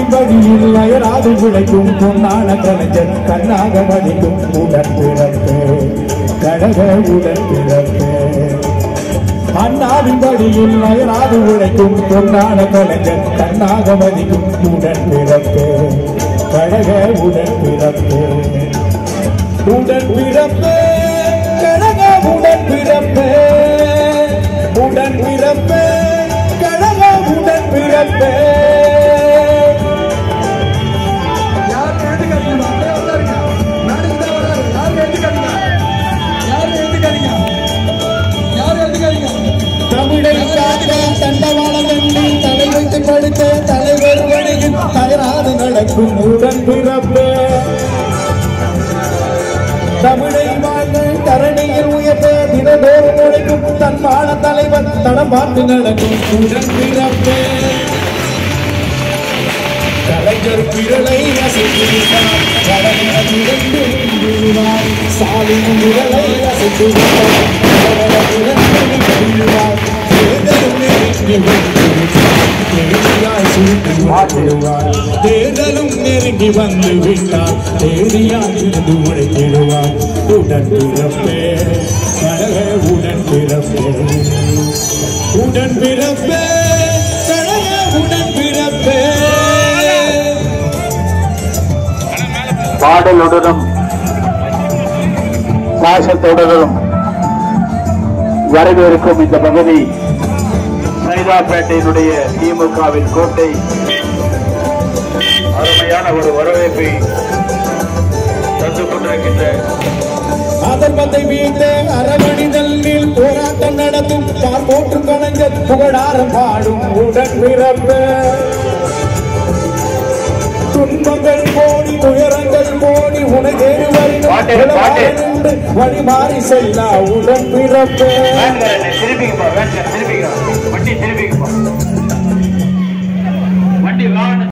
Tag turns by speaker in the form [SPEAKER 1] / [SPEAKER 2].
[SPEAKER 1] வழியில் அயராது உழைக்கும் பொன்னான கலைஞர் கண்ணாக மதிக்கும் உடன் பிறப்பு கழக உடன் பிறப்பு அண்ணாவின் வழியில் அயராது உழைக்கும் பொன்னான கலைஞர் கண்ணாக மதிக்கும் உடன் பிறப்பு கழக உடன் பிறப்பு உடன் பிறப்பு கழக உடன் பிறப்பு உடன் பிறப்பு கழக உடன் பிறப்பு
[SPEAKER 2] யாரும் எழுதுக்காதீங்க அப்படியே வந்தாருங்க மேடைக்கு தான் வராரு யாரும் எழுதுக்காதீங்க யாரும் எழுதுக்காதீங்க யாரும் எழுதுக்காதீங்க
[SPEAKER 1] தமிழை காக்க தண்டவாளம் என்று தலை வைத்து படுத்த தலைவர் வழியில் தயாராது நடக்கும் உடன் பிறப்பு தமிழை வாழ்ந்து தரணியில் உயர்த்த தினதோறும் உழைக்கும் தன்மான தலைவர் தடம் பார்த்து நடக்கும் உடன் பிறப்பு கலைஞர் பிறலை அசைத்திருந்தார் கலைஞர் இரண்டு விழுவார் சாலின் விரலை அசைத்திருந்தார் கலைஞர் இரண்டு விழுவார் தேர்தலும் நெருங்கி வந்துவிட்டார். தேடியாய் சுருட்டி வாழ்த்திடுவார். தேர்தலும் நெருங்கி வந்து விட்டார் தேடியாய் இருந்து உழைத்திடுவார் உடன் பிறப்பே கழக உடன் பிறப்பே உடன் பிறப்பே கழக உடன் பிறப்பே
[SPEAKER 3] பாடலுடனும் பாசத்துடனும் வரவேற்கும் இந்த பகுதி சைதாப்பேட்டையினுடைய திமுகவின் கோட்டை அருமையான ஒரு வரவேற்பை தந்து கொண்டிருக்கின்ற
[SPEAKER 1] அதர்மத்தை வீழ்த்த அரவணிதல்லில் போராட்டம் நடத்தும் பார் போற்றும் கலைஞர் புகழாரம் பாடும் உடன் பிறப்பு துன்பங்கள் கோடி துயரங்கள் கோடி உனதேறு
[SPEAKER 3] பாட்டு, பாட்டு.
[SPEAKER 1] வருடம் வழி மாறி செல்லா உடன் பிறப்பு
[SPEAKER 3] திருப்பிங்கப்பா திருப்பிங்க வண்டி திருப்பிங்க